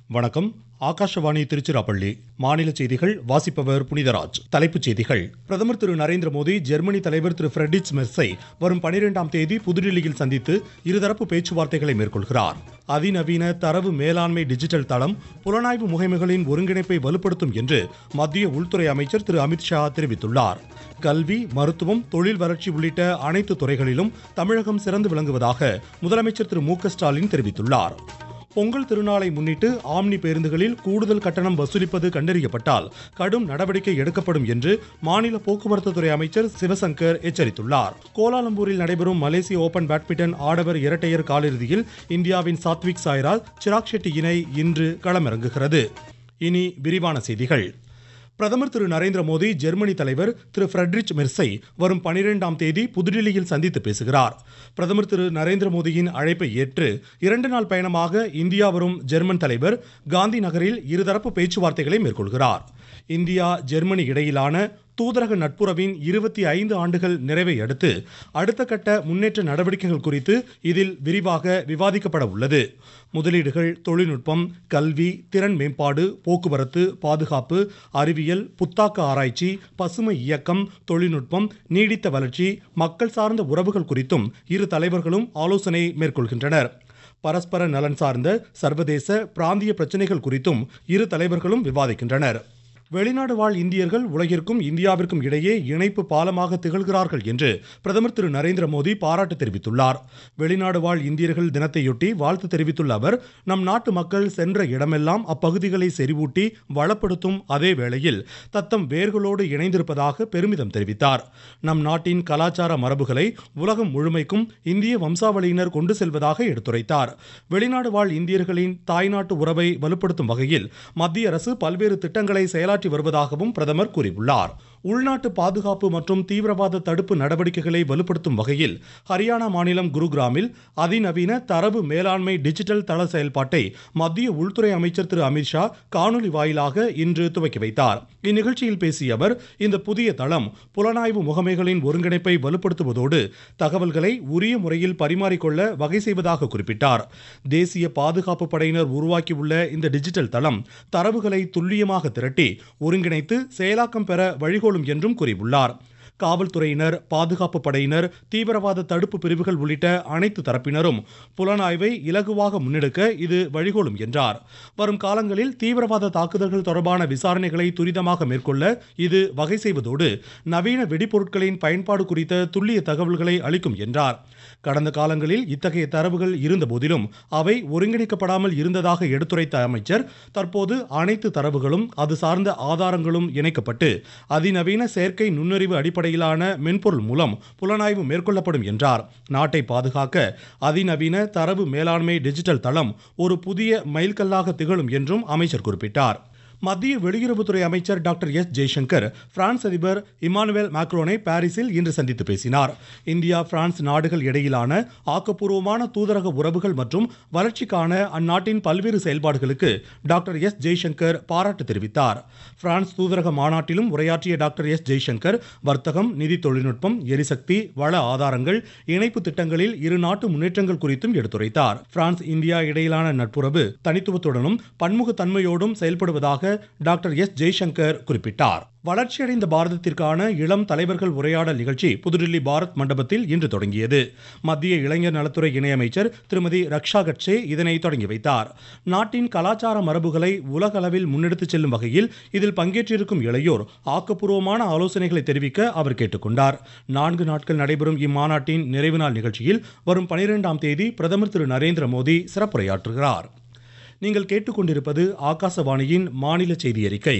வணக்கம் ஆகாஷவாணி திருச்சிராப்பள்ளி மாநில செய்திகள் வாசிப்பவர் புனிதராஜ் தலைப்புச் செய்திகள் பிரதமர் திரு நரேந்திர மோடி ஜெர்மனி தலைவர் திரு ஃபிரெட்ரிச் மெர்ஸை வரும் பனிரெண்டாம் தேதி புதுடில்லியில் சந்தித்து இருதரப்பு பேச்சுவார்த்தைகளை மேற்கொள்கிறார் அதிநவீன தரவு மேலாண்மை டிஜிட்டல் தளம் புலனாய்வு முகமைகளின் ஒருங்கிணைப்பை வலுப்படுத்தும் என்று மத்திய உள்துறை அமைச்சர் திரு அமித்ஷா தெரிவித்துள்ளார் கல்வி மருத்துவம் தொழில் வளர்ச்சி உள்ளிட்ட அனைத்து துறைகளிலும் தமிழகம் சிறந்து விளங்குவதாக முதலமைச்சர் திரு மு க ஸ்டாலின் தெரிவித்துள்ளார் பொங்கல் திருநாளை முன்னிட்டு ஆம்னி பேருந்துகளில் கூடுதல் கட்டணம் வசூலிப்பது கண்டறியப்பட்டால் கடும் நடவடிக்கை எடுக்கப்படும் என்று மாநில போக்குவரத்து துறை அமைச்சர் சிவசங்கர் எச்சரித்துள்ளார் கோலாலம்பூரில் நடைபெறும் மலேசிய ஓபன் பேட்மிண்டன் ஆடவர் இரட்டையர் காலிறுதியில் இந்தியாவின் சாத்விக் சாய்ராஜ் சிராக் ஷெட்டி இணை இன்று களமிறங்குகிறது இனி விரிவான செய்திகள் பிரதமர் திரு நரேந்திர மோடி ஜெர்மனி தலைவர் திரு ஃபிரெட்ரிச் மெர்ஸை வரும் பனிரெண்டாம் தேதி புதுடில்லியில் சந்தித்து பேசுகிறார் பிரதமர் திரு நரேந்திர மோடியின் அழைப்பை ஏற்று இரண்டு நாள் பயணமாக இந்தியா வரும் ஜெர்மன் தலைவர் காந்தி நகரில் இருதரப்பு பேச்சுவார்த்தைகளை மேற்கொள்கிறார் இந்தியா ஜெர்மனி இடையிலான தூதரக நட்புறவின் இருபத்தி ஐந்து ஆண்டுகள் நிறைவை அடுத்து அடுத்த கட்ட முன்னேற்ற நடவடிக்கைகள் குறித்து இதில் விரிவாக விவாதிக்கப்பட உள்ளது முதலீடுகள் தொழில்நுட்பம் கல்வி திறன் மேம்பாடு போக்குவரத்து பாதுகாப்பு அறிவியல் புத்தாக்க ஆராய்ச்சி பசுமை இயக்கம் தொழில்நுட்பம் நீடித்த வளர்ச்சி மக்கள் சார்ந்த உறவுகள் குறித்தும் இரு தலைவர்களும் ஆலோசனை மேற்கொள்கின்றனர் பரஸ்பர நலன் சார்ந்த சர்வதேச பிராந்திய பிரச்சனைகள் குறித்தும் இரு தலைவர்களும் விவாதிக்கின்றனர் வெளிநாடு வாழ் இந்தியர்கள் உலகிற்கும் இந்தியாவிற்கும் இடையே இணைப்பு பாலமாக திகழ்கிறார்கள் என்று பிரதமர் திரு நரேந்திர மோடி பாராட்டு தெரிவித்துள்ளார் வெளிநாடு வாழ் இந்தியர்கள் தினத்தையொட்டி வாழ்த்து தெரிவித்துள்ள அவர் நம் நாட்டு மக்கள் சென்ற இடமெல்லாம் அப்பகுதிகளை செறிவூட்டி வளப்படுத்தும் அதே வேளையில் தத்தம் வேர்களோடு இணைந்திருப்பதாக பெருமிதம் தெரிவித்தார் நம் நாட்டின் கலாச்சார மரபுகளை உலகம் முழுமைக்கும் இந்திய வம்சாவளியினர் கொண்டு செல்வதாக எடுத்துரைத்தார் வெளிநாடு வாழ் இந்தியர்களின் தாய்நாட்டு உறவை வலுப்படுத்தும் வகையில் மத்திய அரசு பல்வேறு திட்டங்களை செயலாற்றி செயலாற்றி வருவதாகவும் பிரதமர் கூறியுள்ளார் உள்நாட்டு பாதுகாப்பு மற்றும் தீவிரவாத தடுப்பு நடவடிக்கைகளை வலுப்படுத்தும் வகையில் ஹரியானா மாநிலம் குருகிராமில் அதிநவீன தரவு மேலாண்மை டிஜிட்டல் தள செயல்பாட்டை மத்திய உள்துறை அமைச்சர் திரு அமித்ஷா காணொலி வாயிலாக இன்று துவக்கி வைத்தார் இந்நிகழ்ச்சியில் பேசிய அவர் இந்த புதிய தளம் புலனாய்வு முகமைகளின் ஒருங்கிணைப்பை வலுப்படுத்துவதோடு தகவல்களை உரிய முறையில் பரிமாறிக்கொள்ள வகை செய்வதாக குறிப்பிட்டார் தேசிய பாதுகாப்பு படையினர் உருவாக்கியுள்ள இந்த டிஜிட்டல் தளம் தரவுகளை துல்லியமாக திரட்டி ஒருங்கிணைத்து செயலாக்கம் பெற வழிகோலும் என்றும் கூறியுள்ளார் காவல்துறையினர் பாதுகாப்பு படையினர் தீவிரவாத தடுப்பு பிரிவுகள் உள்ளிட்ட அனைத்து தரப்பினரும் புலனாய்வை இலகுவாக முன்னெடுக்க இது வழிகோலும் என்றார் வரும் காலங்களில் தீவிரவாத தாக்குதல்கள் தொடர்பான விசாரணைகளை துரிதமாக மேற்கொள்ள இது வகை செய்வதோடு நவீன வெடிப்பொருட்களின் பயன்பாடு குறித்த துல்லிய தகவல்களை அளிக்கும் என்றார் கடந்த காலங்களில் இத்தகைய தரவுகள் இருந்த போதிலும் அவை ஒருங்கிணைக்கப்படாமல் இருந்ததாக எடுத்துரைத்த அமைச்சர் தற்போது அனைத்து தரவுகளும் அது சார்ந்த ஆதாரங்களும் இணைக்கப்பட்டு அதிநவீன செயற்கை நுண்ணறிவு அடிப்படையிலான மென்பொருள் மூலம் புலனாய்வு மேற்கொள்ளப்படும் என்றார் நாட்டை பாதுகாக்க அதிநவீன தரவு மேலாண்மை டிஜிட்டல் தளம் ஒரு புதிய மைல்கல்லாக திகழும் என்றும் அமைச்சர் குறிப்பிட்டார் மத்திய வெளியுறவுத்துறை அமைச்சர் டாக்டர் எஸ் ஜெய்சங்கர் பிரான்ஸ் அதிபர் இமானுவேல் மேக்ரோனை பாரிஸில் இன்று சந்தித்து பேசினார் இந்தியா பிரான்ஸ் நாடுகள் இடையிலான ஆக்கப்பூர்வமான தூதரக உறவுகள் மற்றும் வளர்ச்சிக்கான அந்நாட்டின் பல்வேறு செயல்பாடுகளுக்கு டாக்டர் எஸ் ஜெய்சங்கர் பாராட்டு தெரிவித்தார் பிரான்ஸ் தூதரக மாநாட்டிலும் உரையாற்றிய டாக்டர் எஸ் ஜெய்சங்கர் வர்த்தகம் நிதி தொழில்நுட்பம் எரிசக்தி வள ஆதாரங்கள் இணைப்பு திட்டங்களில் இரு நாட்டு முன்னேற்றங்கள் குறித்தும் எடுத்துரைத்தார் பிரான்ஸ் இந்தியா இடையிலான நட்புறவு தனித்துவத்துடனும் பன்முகத்தன்மையோடும் செயல்படுவதாக டாக்டர் எஸ் ஜெய்சங்கர் குறிப்பிட்டார் வளர்ச்சியடைந்த பாரதத்திற்கான இளம் தலைவர்கள் உரையாடல் நிகழ்ச்சி புதுடில்லி பாரத் மண்டபத்தில் இன்று தொடங்கியது மத்திய இளைஞர் நலத்துறை இணையமைச்சர் திருமதி ரக்ஷா கட்சே இதனை தொடங்கி வைத்தார் நாட்டின் கலாச்சார மரபுகளை உலக அளவில் முன்னெடுத்துச் செல்லும் வகையில் இதில் பங்கேற்றிருக்கும் இளையோர் ஆக்கப்பூர்வமான ஆலோசனைகளை தெரிவிக்க அவர் கேட்டுக்கொண்டார் நான்கு நாட்கள் நடைபெறும் இம்மாநாட்டின் நிறைவு நாள் நிகழ்ச்சியில் வரும் பனிரெண்டாம் தேதி பிரதமர் திரு நரேந்திர மோடி சிறப்புரையாற்றுகிறார் நீங்கள் கேட்டுக்கொண்டிருப்பது ஆகாசவாணியின் மாநில செய்தி அறிக்கை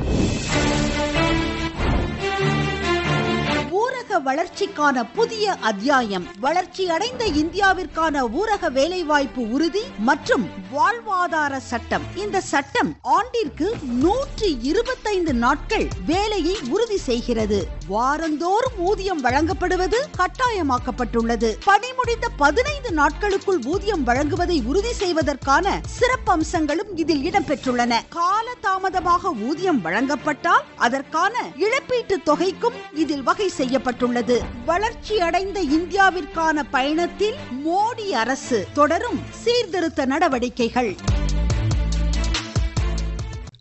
வளர்ச்சிக்கான புதிய அத்தியாயம் வளர்ச்சி அடைந்த இந்தியாவிற்கான ஊரக வேலைவாய்ப்பு உறுதி மற்றும் வாழ்வாதார சட்டம் இந்த சட்டம் ஆண்டிற்கு நூற்றி இருபத்தைந்து நாட்கள் வேலையை உறுதி செய்கிறது வாரந்தோறும் ஊதியம் வழங்கப்படுவது கட்டாயமாக்கப்பட்டுள்ளது பணி முடிந்த பதினைந்து நாட்களுக்குள் ஊதியம் வழங்குவதை உறுதி செய்வதற்கான சிறப்பம்சங்களும் இதில் இடம்பெற்றுள்ளன கால தாமதமாக ஊதியம் வழங்கப்பட்டால் அதற்கான இழப்பீட்டு தொகைக்கும் இதில் வகை செய்யப்பட்டுள்ளது வளர்ச்சி அடைந்த இந்தியாவிற்கான பயணத்தில் மோடி அரசு தொடரும் சீர்திருத்த நடவடிக்கைகள்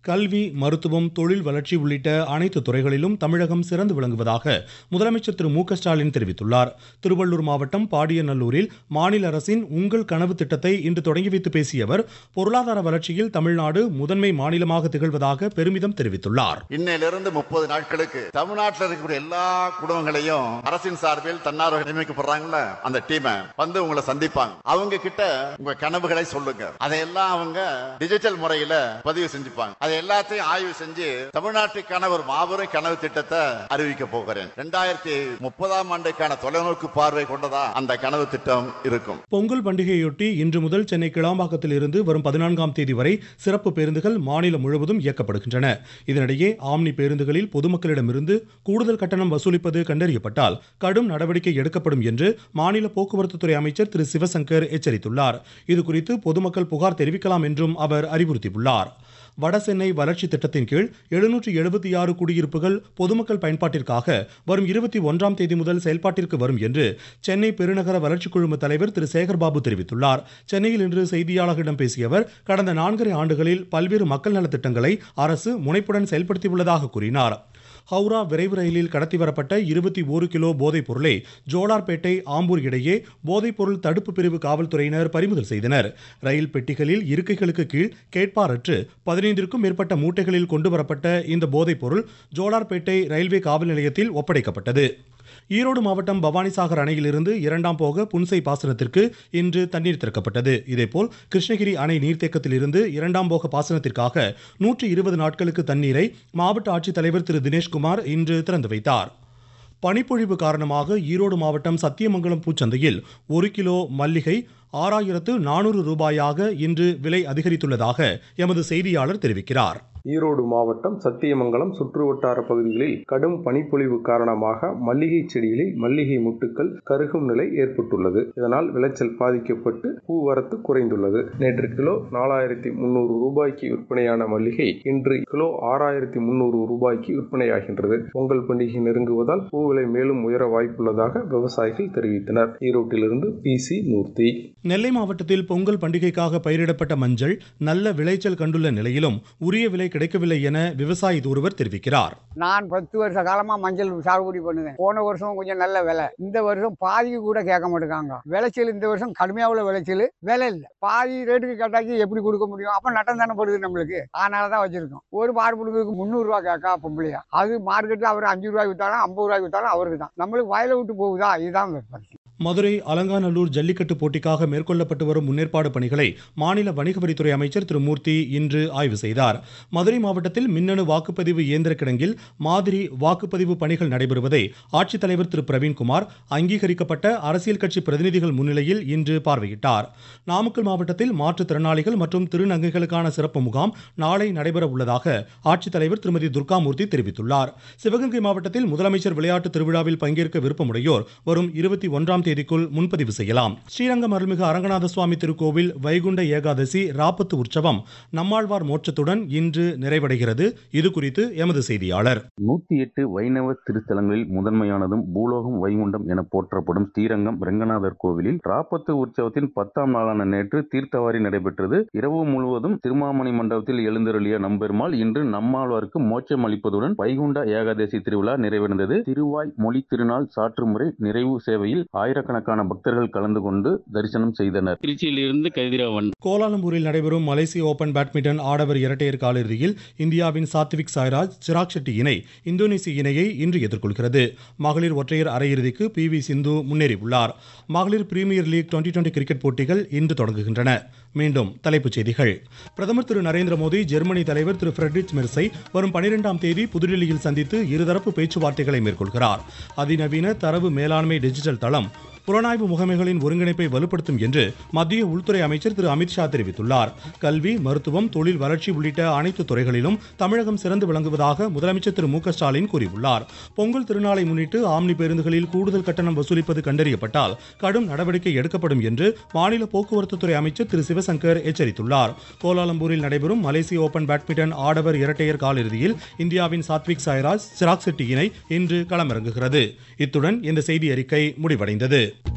கல்வி மருத்துவம் தொழில் வளர்ச்சி உள்ளிட்ட அனைத்து துறைகளிலும் தமிழகம் சிறந்து விளங்குவதாக முதலமைச்சர் திரு மு க ஸ்டாலின் தெரிவித்துள்ளார் திருவள்ளூர் மாவட்டம் பாடியநல்லூரில் மாநில அரசின் உங்கள் கனவு திட்டத்தை இன்று தொடங்கி வைத்து பேசிய அவர் பொருளாதார வளர்ச்சியில் தமிழ்நாடு முதன்மை மாநிலமாக திகழ்வதாக பெருமிதம் தெரிவித்துள்ளார் இன்னையிலிருந்து முப்பது நாட்களுக்கு தமிழ்நாட்டில் இருக்கக்கூடிய எல்லா குடும்பங்களையும் அரசின் சார்பில் தன்னார்வ நியமிக்கப்படுறாங்கல்ல அந்த டீமை வந்து உங்களை சந்திப்பாங்க அவங்க கிட்ட உங்க கனவுகளை சொல்லுங்க அதையெல்லாம் அவங்க டிஜிட்டல் முறையில பதிவு செஞ்சுப்பாங்க அதை எல்லாத்தையும் ஆய்வு செஞ்சு தமிழ்நாட்டுக்கான ஒரு மாபெரும் கனவு திட்டத்தை அறிவிக்க போகிறேன் ரெண்டாயிரத்தி முப்பதாம் ஆண்டுக்கான தொலைநோக்கு பார்வை கொண்டதா அந்த கனவு திட்டம் இருக்கும் பொங்கல் பண்டிகையொட்டி இன்று முதல் சென்னை கிளாம்பாக்கத்தில் இருந்து வரும் பதினான்காம் தேதி வரை சிறப்பு பேருந்துகள் மாநிலம் முழுவதும் இயக்கப்படுகின்றன இதனிடையே ஆம்னி பேருந்துகளில் பொதுமக்களிடமிருந்து கூடுதல் கட்டணம் வசூலிப்பது கண்டறியப்பட்டால் கடும் நடவடிக்கை எடுக்கப்படும் என்று மாநில போக்குவரத்து துறை அமைச்சர் திரு சிவசங்கர் எச்சரித்துள்ளார் இதுகுறித்து பொதுமக்கள் புகார் தெரிவிக்கலாம் என்றும் அவர் அறிவுறுத்தியுள்ளார் வடசென்னை வளர்ச்சி திட்டத்தின் கீழ் எழுநூற்று எழுபத்தி ஆறு குடியிருப்புகள் பொதுமக்கள் பயன்பாட்டிற்காக வரும் இருபத்தி ஒன்றாம் தேதி முதல் செயல்பாட்டிற்கு வரும் என்று சென்னை பெருநகர வளர்ச்சி குழும தலைவர் திரு சேகர்பாபு தெரிவித்துள்ளார் சென்னையில் இன்று செய்தியாளர்களிடம் பேசிய அவர் கடந்த நான்கரை ஆண்டுகளில் பல்வேறு மக்கள் நலத் திட்டங்களை அரசு முனைப்புடன் செயல்படுத்தியுள்ளதாக கூறினார் ஹவுரா விரைவு ரயிலில் கடத்தி வரப்பட்ட இருபத்தி ஒரு கிலோ போதைப் பொருளை ஜோலார்பேட்டை ஆம்பூர் இடையே போதைப் பொருள் தடுப்பு பிரிவு காவல்துறையினர் பறிமுதல் செய்தனர் ரயில் பெட்டிகளில் இருக்கைகளுக்கு கீழ் கேட்பாரற்று பதினைந்திற்கும் மேற்பட்ட மூட்டைகளில் கொண்டு வரப்பட்ட இந்த போதைப் பொருள் ஜோலார்பேட்டை ரயில்வே காவல் நிலையத்தில் ஒப்படைக்கப்பட்டது ஈரோடு மாவட்டம் பவானிசாகர் அணையிலிருந்து இரண்டாம் போக புன்சை பாசனத்திற்கு இன்று தண்ணீர் திறக்கப்பட்டது இதேபோல் கிருஷ்ணகிரி அணை நீர்த்தேக்கத்திலிருந்து இரண்டாம் போக பாசனத்திற்காக நூற்றி இருபது நாட்களுக்கு தண்ணீரை மாவட்ட ஆட்சித்தலைவர் திரு தினேஷ்குமார் இன்று திறந்து வைத்தார் பனிப்பொழிவு காரணமாக ஈரோடு மாவட்டம் சத்தியமங்கலம் பூச்சந்தையில் ஒரு கிலோ மல்லிகை ஆறாயிரத்து நானூறு ரூபாயாக இன்று விலை அதிகரித்துள்ளதாக எமது செய்தியாளர் தெரிவிக்கிறார் ஈரோடு மாவட்டம் சத்தியமங்கலம் சுற்றுவட்டார பகுதிகளில் கடும் பனிப்பொழிவு காரணமாக மல்லிகை செடிகளில் மல்லிகை முட்டுக்கள் கருகும் நிலை ஏற்பட்டுள்ளது இதனால் விளைச்சல் பாதிக்கப்பட்டு பூவரத்து குறைந்துள்ளது நேற்று கிலோ நாலாயிரத்தி முன்னூறு ரூபாய்க்கு விற்பனையான மல்லிகை இன்று கிலோ ஆறாயிரத்தி முன்னூறு ரூபாய்க்கு விற்பனையாகின்றது பொங்கல் பண்டிகை நெருங்குவதால் பூ விலை மேலும் உயர வாய்ப்புள்ளதாக விவசாயிகள் தெரிவித்தனர் ஈரோட்டிலிருந்து பி சி மூர்த்தி நெல்லை மாவட்டத்தில் பொங்கல் பண்டிகைக்காக பயிரிடப்பட்ட மஞ்சள் நல்ல விளைச்சல் கண்டுள்ள நிலையிலும் உரிய விலை கிடைக்கவில்லை என விவசாயி ஒருவர் தெரிவிக்கிறார் நான் பத்து வருஷ காலமா மஞ்சள் சாகுபடி பண்ணுவேன் போன வருஷம் கொஞ்சம் நல்ல விலை இந்த வருஷம் பாதிக்கு கூட கேட்க மாட்டேங்காங்க விளைச்சல் இந்த வருஷம் கடுமையா உள்ள விளைச்சல் விலை இல்லை பாதி ரேட்டுக்கு கேட்டாக்கி எப்படி கொடுக்க முடியும் அப்ப நட்டம் தானே படுது நம்மளுக்கு அதனால தான் வச்சிருக்கோம் ஒரு பாடு புடுக்கு முந்நூறுரூவா கேட்கா பொம்பளையா அது மார்க்கெட்டில் அவர் அஞ்சு ரூபாய் வித்தாலும் ஐம்பது ரூபாய் வித்தாலும் அவருக்கு தான் நம்மளுக்கு வயலை விட்டு போகுதா இதுதான் பிரச்சனை மதுரை அலங்காநல்லூர் ஜல்லிக்கட்டு போட்டிக்காக மேற்கொள்ளப்பட்டு வரும் முன்னேற்பாடு பணிகளை மாநில வணிக வரித்துறை அமைச்சர் திரு மூர்த்தி இன்று ஆய்வு செய்தார் மதுரை மாவட்டத்தில் மின்னணு வாக்குப்பதிவு இயந்திர கிடங்கில் மாதிரி வாக்குப்பதிவு பணிகள் நடைபெறுவதை ஆட்சித்தலைவர் திரு பிரவீன்குமார் அங்கீகரிக்கப்பட்ட அரசியல் கட்சி பிரதிநிதிகள் முன்னிலையில் இன்று பார்வையிட்டார் நாமக்கல் மாவட்டத்தில் மாற்றுத்திறனாளிகள் மற்றும் திருநங்கைகளுக்கான சிறப்பு முகாம் நாளை நடைபெற உள்ளதாக ஆட்சித்தலைவர் திருமதி துர்காமூர்த்தி தெரிவித்துள்ளார் சிவகங்கை மாவட்டத்தில் முதலமைச்சர் விளையாட்டு திருவிழாவில் பங்கேற்க விருப்பமுடையோர் வரும் இருபத்தி ஒன்றாம் தேதிக்குள் முன்பதிவு செய்யலாம் ஸ்ரீரங்கம் அருள்மிகு அரங்கநாத சுவாமி திருக்கோவில் வைகுண்ட ஏகாதசி ராப்பத்து உற்சவம் நம்மாழ்வார் மோட்சத்துடன் இன்று நிறைவடைகிறது இது குறித்து எமது செய்தியாளர் நூத்தி எட்டு வைணவ திருத்தலங்களில் முதன்மையானதும் பூலோகம் வைகுண்டம் என போற்றப்படும் ஸ்ரீரங்கம் ரெங்கநாதர் கோவிலில் ராப்பத்து உற்சவத்தின் பத்தாம் நாளான நேற்று தீர்த்தவாரி நடைபெற்றது இரவு முழுவதும் திருமாமணி மண்டபத்தில் எழுந்தருளிய நம்பெருமாள் இன்று நம்மாழ்வாருக்கு மோட்சம் அளிப்பதுடன் வைகுண்ட ஏகாதசி திருவிழா நிறைவடைந்தது திருவாய் மொழி திருநாள் சாற்று முறை நிறைவு சேவையில் ஆயிரக்கணக்கான பக்தர்கள் கலந்து கொண்டு தரிசனம் செய்தனர் திருச்சியிலிருந்து கதிரவன் கோலாலம்பூரில் நடைபெறும் மலேசிய ஓபன் பேட்மிண்டன் ஆடவர் இரட்டையர் காலிறுதியில் இந்தியாவின் சாத்விக் சாய்ராஜ் சிராக் ஷெட்டி இணை இந்தோனேசிய இணையை இன்று எதிர்கொள்கிறது மகளிர் ஒற்றையர் அரையிறுதிக்கு பி வி சிந்து முன்னேறியுள்ளார் மகளிர் premier league twenty twenty cricket போட்டிகள் இன்று தொடங்குகின்றன மீண்டும் தலைப்புச் செய்திகள் பிரதமர் திரு நரேந்திர மோடி ஜெர்மனி தலைவர் திரு ஃபிரெட்ரிச் மெர்ஸை வரும் பனிரெண்டாம் தேதி புதுடில்லியில் சந்தித்து இருதரப்பு பேச்சுவார்த்தைகளை மேற்கொள்கிறார் அதிநவீன தரவு மேலாண்மை டிஜிட்டல் தளம் புலனாய்வு முகமைகளின் ஒருங்கிணைப்பை வலுப்படுத்தும் என்று மத்திய உள்துறை அமைச்சர் திரு அமித்ஷா தெரிவித்துள்ளார் கல்வி மருத்துவம் தொழில் வளர்ச்சி உள்ளிட்ட அனைத்து துறைகளிலும் தமிழகம் சிறந்து விளங்குவதாக முதலமைச்சர் திரு மு க ஸ்டாலின் கூறியுள்ளார் பொங்கல் திருநாளை முன்னிட்டு ஆம்னி பேருந்துகளில் கூடுதல் கட்டணம் வசூலிப்பது கண்டறியப்பட்டால் கடும் நடவடிக்கை எடுக்கப்படும் என்று மாநில போக்குவரத்து துறை அமைச்சர் திரு சிவசங்கர் எச்சரித்துள்ளார் கோலாலம்பூரில் நடைபெறும் மலேசிய ஓபன் பேட்மிண்டன் ஆடவர் இரட்டையர் காலிறுதியில் இந்தியாவின் சாத்விக் சாய்ராஜ் சிராக் செட்டி இணை இன்று களமிறங்குகிறது இத்துடன் இந்த செய்தி அறிக்கை முடிவடைந்தது